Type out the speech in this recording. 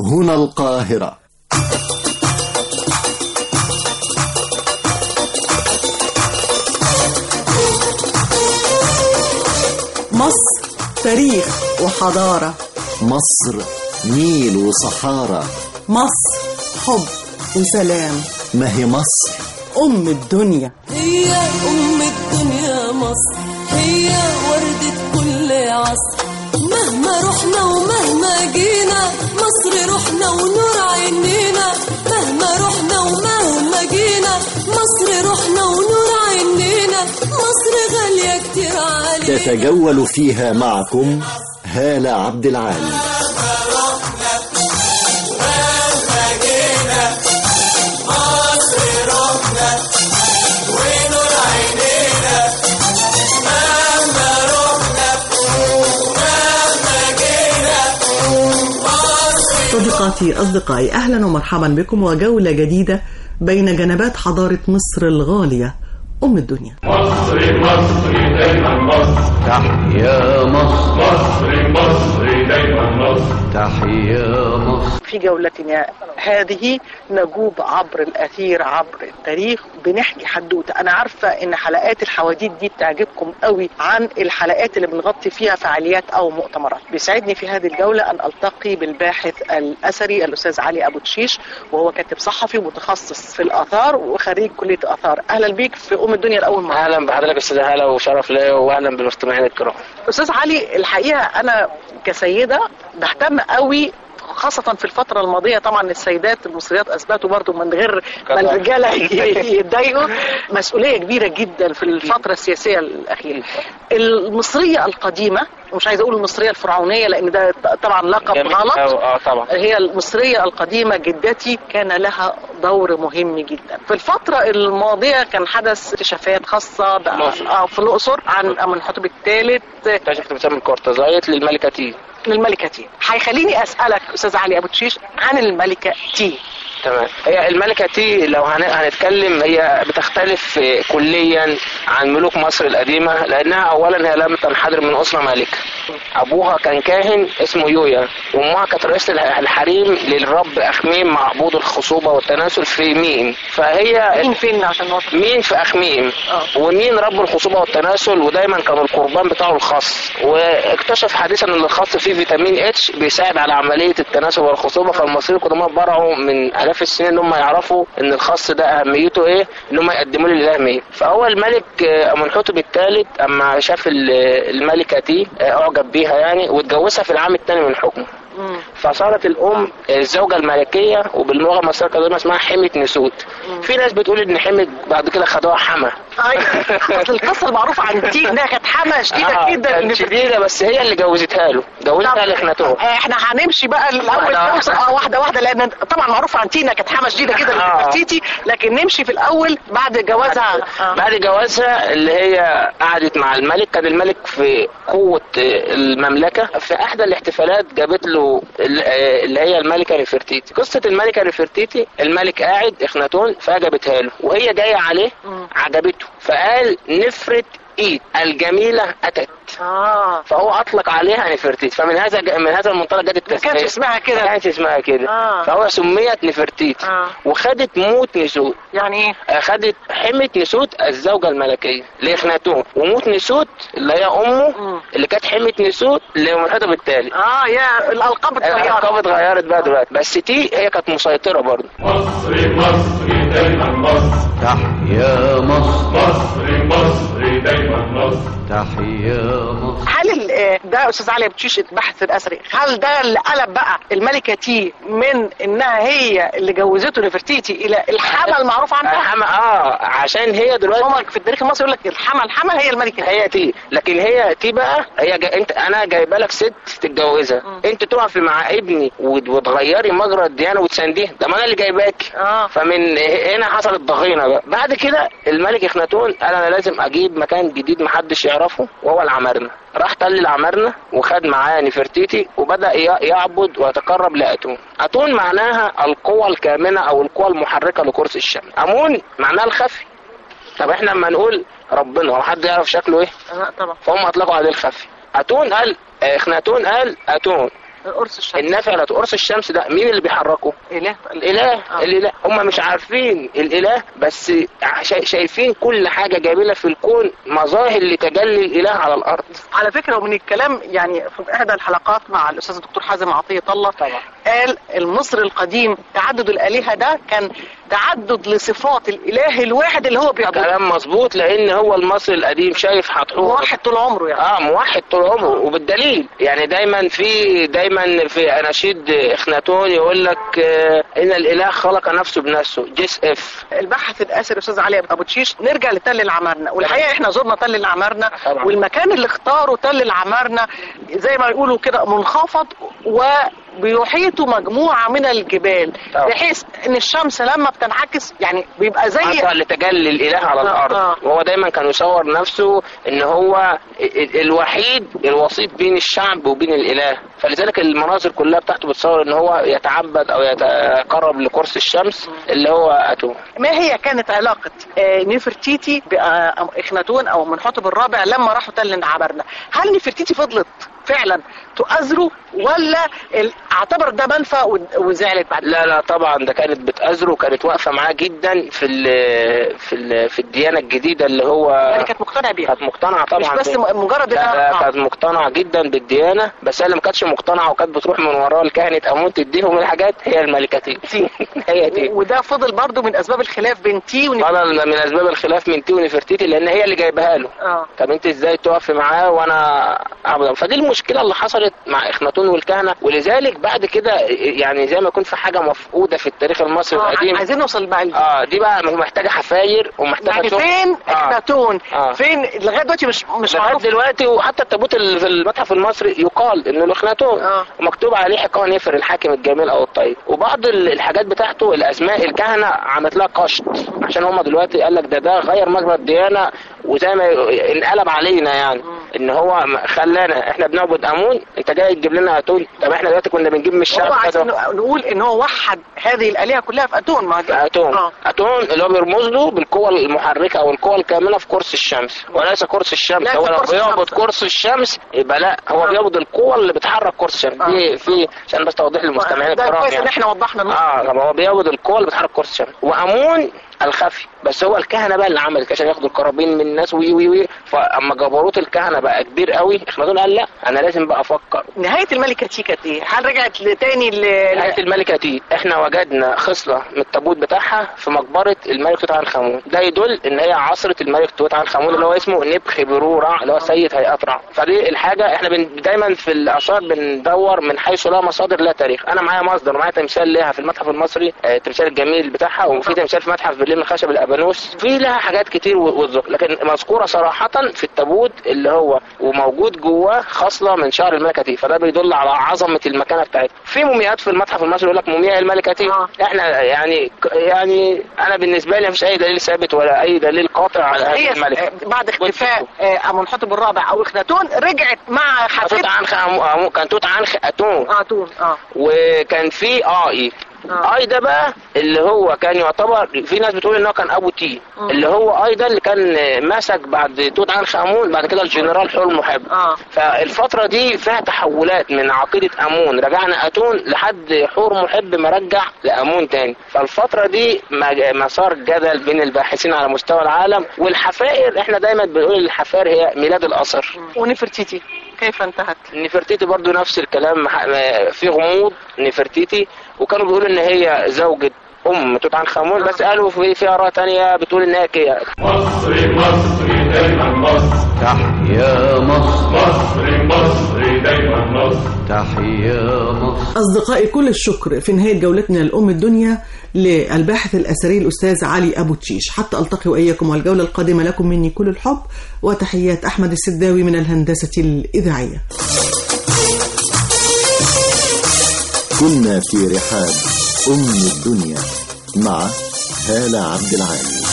هنا القاهرة مصر تاريخ وحضارة مصر نيل وصحارى مصر حب وسلام ما هي مصر أم الدنيا هي أم الدنيا مصر هي وردة كل عصر مهما رحنا ومهما جينا مصر روحنا ونور عينينا مهما رحنا ومهما جينا مصر روحنا ونور عينينا مصر غالية كتير علينا تتجول فيها معكم هالة عبد العال صديقاتي أصدقائي أهلا ومرحبا بكم وجولة جديدة بين جنبات حضارة مصر الغالية أم الدنيا مصر مصر دايما مصر تحيا مصر مصر مصر دايما مصر تحيا مصر في جولتنا هذه نجوب عبر الأثير عبر التاريخ بنحكي حدوتة أنا عارفة إن حلقات الحواديت دي بتعجبكم قوي عن الحلقات اللي بنغطي فيها فعاليات أو مؤتمرات بيسعدني في هذه الجولة أن ألتقي بالباحث الأثري الأستاذ علي أبو تشيش وهو كاتب صحفي متخصص في الآثار وخريج كلية آثار أهلا بيك في أم الدنيا الأول مرة اهلا بحضرتك استاذ هلا وشرف ليا واهلا بالمستمعين الكرام استاذ علي الحقيقه انا كسيده بهتم قوي خاصة في الفترة الماضية طبعا السيدات المصريات أثبتوا برضو من غير ما طبعاً. الرجالة يتضايقوا مسؤولية كبيرة جدا في الفترة السياسية الأخيرة المصرية القديمة مش عايز أقول المصرية الفرعونية لأن ده طبعا لقب جميل. غلط اه آه، طبعا هي المصرية القديمة جدتي كان لها دور مهم جدا في الفترة الماضية كان حدث اكتشافات خاصة بقى- الأقصر. آه، في الأقصر عن أمنحتب الثالث اكتشفت بتسمى الكورتزايت للملكة تي للملكة تي هيخليني أسألك أستاذ علي أبو تشيش عن الملكة تي تمام هي الملكة تي لو هن- هنتكلم هي بتختلف آه، كليا عن ملوك مصر القديمة لأنها أولا هي لم تنحدر من أسرة مالكة أبوها كان كاهن اسمه يويا وأمها كانت رئيسة الح- الحريم للرب أخميم معبود الخصوبة والتناسل في ميم فهي مين فين عشان نوضح مين في اخميم آه. ومين رب الخصوبه والتناسل ودايما كان القربان بتاعه الخاص واكتشف حديثا ان الخاص فيه فيتامين اتش بيساعد على عمليه التناسل والخصوبه فالمصريين القدماء برعوا من الاف السنين ان هم يعرفوا ان الخاص ده اهميته ايه ان هم يقدموا له الاله مين فهو الملك آه، امنحتب الثالث اما شاف ال- الملكه دي آه، اعجب بيها يعني واتجوزها في العام الثاني من حكمه فصارت الام الزوجه الملكيه وباللغه المصريه القديمه اسمها حمه نسوت في ناس بتقول ان حمه بعد كده خدوها حما أيوة. اصل القصه المعروفه عن تي انها كانت حما شديده آه، جدا كانت شديده بس هي اللي جوزتها له جوزتها لاخناتون احنا هنمشي بقى الاول واحدة نوصل واحدة. اه واحده واحده لان طبعا معروف عن تينا كانت حما شديده كده آه. لنفرتيتي لكن نمشي في الاول بعد جوازها آه. بعد جوازها اللي هي قعدت مع الملك كان الملك في قوة المملكة في أحدى الاحتفالات جابت له ال- اللي هي الملكة نفرتيتي قصة الملكة نفرتيتي الملك قاعد إخناتون فجابتها له وهي جاية عليه عجبته فقال نفرت إيد الجميلة أتت اه فهو أطلق عليها نفرتيتي فمن هذا من هذا المنطلق جت التسمية كانش اسمها كده. ما كانش اسمها كده آه. فهو سميت نفرتيتي آه. وخدت موت نسوت يعني ايه اخدت حمة نسوت الزوجة الملكية لإخناتون وموت نسوت اللي هي أمه مم. اللي كانت حمة نسوت لمنحدب التالي اه يا الالقاب الألقاب اتغيرت اتغيرت بقى دلوقتي بس تي هي كانت مسيطرة برضه مصر مصر دايما مصر تحيا مصر مصر مصر دايما مصر تحيا مصر هل ال- آه، ده استاذ علي بتشيش البحث الاثري هل ده اللي قلب بقى الملكه تي من انها هي اللي جوزته نفرتيتي الى الحما المعروف عنها الحما اه عشان هي دلوقتي هما في التاريخ المصري يقول لك الحما الحما هي الملكه هي تي لكن هي تي بقى هي جا انت انا جايبه لك ست تتجوزها انت تقفي مع ابني وت- وتغيري مجرى الديانه وتسانديه ده ما انا اللي جايباك اه فمن هنا حصلت ضغينه بقى بعد كده الملك اخناتون قال انا لازم اجيب مكان جديد محدش يعرفه وهو العمارنه راح تل العمارنه وخد معاه نفرتيتي وبدا ي- يعبد ويتقرب لاتون اتون معناها القوه الكامنه او القوه المحركه لكرسي الشمس امون معناها الخفي طب احنا لما نقول ربنا هو حد يعرف شكله ايه اه طبعا فهم اطلقوا عليه الخفي اتون قال اخناتون قال اتون قرص الشمس النافع لا قرص الشمس ده مين اللي بيحركه اله الاله آه. الاله هم مش عارفين الاله بس شا- شايفين كل حاجه جميله في الكون مظاهر لتجلي الاله على الارض على فكره ومن الكلام يعني في احدى الحلقات مع الاستاذ الدكتور حازم عطيه الله طبعا. قال المصري القديم تعدد الالهه ده كان تعدد لصفات الاله الواحد اللي هو بيعبده كلام مظبوط لان هو المصري القديم شايف حتحور موحد طول عمره يعني اه موحد طول عمره وبالدليل يعني دايما في دايما في اناشيد اخناتون يقول لك آه، ان الاله خلق نفسه بنفسه جيس اف الباحث الاسر الاستاذ علي ابو تشيش نرجع لتل العمارنه والحقيقه احنا زرنا تل العمارنه طبعا. والمكان اللي اختاره تل العمارنه زي ما يقولوا كده منخفض وبيحيطه مجموعه من الجبال طبعا. بحيث ان الشمس لما بتنعكس يعني بيبقى زي مظهر لتجلي الاله على آه، الارض آه. وهو دايما كان يصور نفسه ان هو ال- ال- الوحيد الوسيط بين الشعب وبين الاله فلذلك المناظر كلها بتاعته بتصور ان هو يتعبد او يتقرب لقرص الشمس اللي هو اتوم ما هي كانت علاقة آه، نفرتيتي بإخناتون أو منحوتب الرابع لما راحوا تل العمارنة هل نفرتيتي فضلت فعلا تؤازره ولا ال- اعتبر ده منفى و- وزعلت بعد لا لا طبعا ده كانت بتأزره وكانت واقفه معاه جدا في ال في ال في الديانه الجديده اللي هو يعني كانت مقتنعة بيها كانت مقتنعه طبعا مش بس بيه. م- مجرد لا لا انها كانت مقتنعه جدا بالديانه بس هي اللي ما كانتش مقتنعه وكانت بتروح من وراه الكهنه امون تديهم الحاجات هي الملكتين هي دي وده فضل برضو من اسباب الخلاف بين تي ونفرتيتي طبعا من اسباب الخلاف من تي ونفرتيتي لان هي اللي جايبها له اه طب انت ازاي تقف معاه وانا أعبد فدي المشكله اللي حصلت مع اخناتون والكهنه ولذلك بعد كده يعني زي ما يكون في حاجه مفقوده في التاريخ المصري آه، القديم عايزين نوصل بقى لدي. اه دي بقى محتاجه حفاير ومحتاجه يعني شغل. فين آه. اخناتون آه. فين لغايه دلوقتي مش مش لغايه معروف دلوقتي وحتى التابوت اللي في المتحف المصري يقال انه الاخناتون آه. ومكتوب عليه حكايه نفر الحاكم الجميل او الطيب وبعض ال- الحاجات بتاعته الاسماء الكهنه عملت لها قشط عشان هم دلوقتي قال لك ده ده غير مجرى الديانه وزي ما ي- انقلب علينا يعني ان هو م- خلانا احنا بنعبد امون انت جاي تجيب لنا اتون طب احنا دلوقتي كنا بنجيب من الشعب هو عايز كذا. نقول ان هو وحد هذه الالهه كلها في اتون ما دي- اتون آه. اتون اللي هو بيرمز له بالقوه المحركه او القوه الكامله في قرص الشمس وليس قرص الشمس ليس هو لو قرص بيعبد الشمس. قرص الشمس يبقى لا هو آه. بيعبد القوه اللي بتحرك قرص الشمس دي في عشان بس توضيح للمستمعين ده الكرام كويس ان يعني احنا وضحنا النقطه اه طب هو بيعبد القوه اللي بتحرك قرص الشمس وامون الخفي بس هو الكهنه بقى اللي عملت عشان ياخدوا القرابين من الناس وي وي وي فاما جبروت الكهنه بقى كبير قوي اخناتون قال لا انا لازم بقى افكر نهايه الملكه تي كانت ايه؟ هل رجعت تاني ل نهاية الملكة تي احنا وجدنا خصلة من التابوت بتاعها في مقبرة الملك توت عنخ آمون ده يدل ان هي عصرة الملك توت عنخ آمون اللي هو اسمه نبخ برو رع اللي هو سيد هيئات رع فدي الحاجة احنا بن دايما في الآثار بندور من حيث لا مصادر لا تاريخ انا معايا مصدر ومعايا تمثال لها في المتحف المصري آه، التمثال الجميل بتاعها وفي تمثال في متحف برلين من خشب الابانوس في لها حاجات كتير و- وتذكر لكن مذكورة صراحة في التابوت اللي هو وموجود جواه خصلة من شعر الملكة تي فده بيدل على عظمة المكانة بتاعتها في مومياءات في المتحف المصري يقول لك مومياء الملكة تي آه. احنا يعني يعني انا بالنسبة لي مفيش اي دليل ثابت ولا اي دليل قاطع على هي هذه الملكة آه، بعد اختفاء آه، امنحتب الرابع او اخناتون رجعت مع توت حفيد عنخ آمون كان توت عنخ اتون اتون اه وكان في اي آه. اي ده بقى اللي هو كان يعتبر في ناس بتقول ان هو كان ابو تي مم. اللي هو اي ده اللي كان مسك بعد توت عنخ امون بعد كده الجنرال حور محب اه فالفترة دي فيها تحولات من عقيدة أمون رجعنا أتون لحد حور محب ما رجع لأمون تاني فالفترة دي مج- مسار جدل بين الباحثين على مستوى العالم والحفائر احنا دايما بنقول الحفائر هي ميلاد الأثر ونفرتيتي كيف انتهت؟ نفرتيتي برضو نفس الكلام مح- م- في غموض نفرتيتي وكانوا بيقولوا ان هي زوجة ام توت عنخ امون بس قالوا في في اراء تانية بتقول ان هي كده مصري مصري دايما مصر تحيا مصر مصري مصري دايما مصر تحيا مصر أصدقائي كل الشكر في نهاية جولتنا لأم الدنيا للباحث الأثري الأستاذ علي أبو تشيش حتى ألتقي وإياكم والجولة القادمة لكم مني كل الحب وتحيات أحمد السداوي من الهندسة الإذاعية كنا في رحاب أم الدنيا مع هالة عبد العالي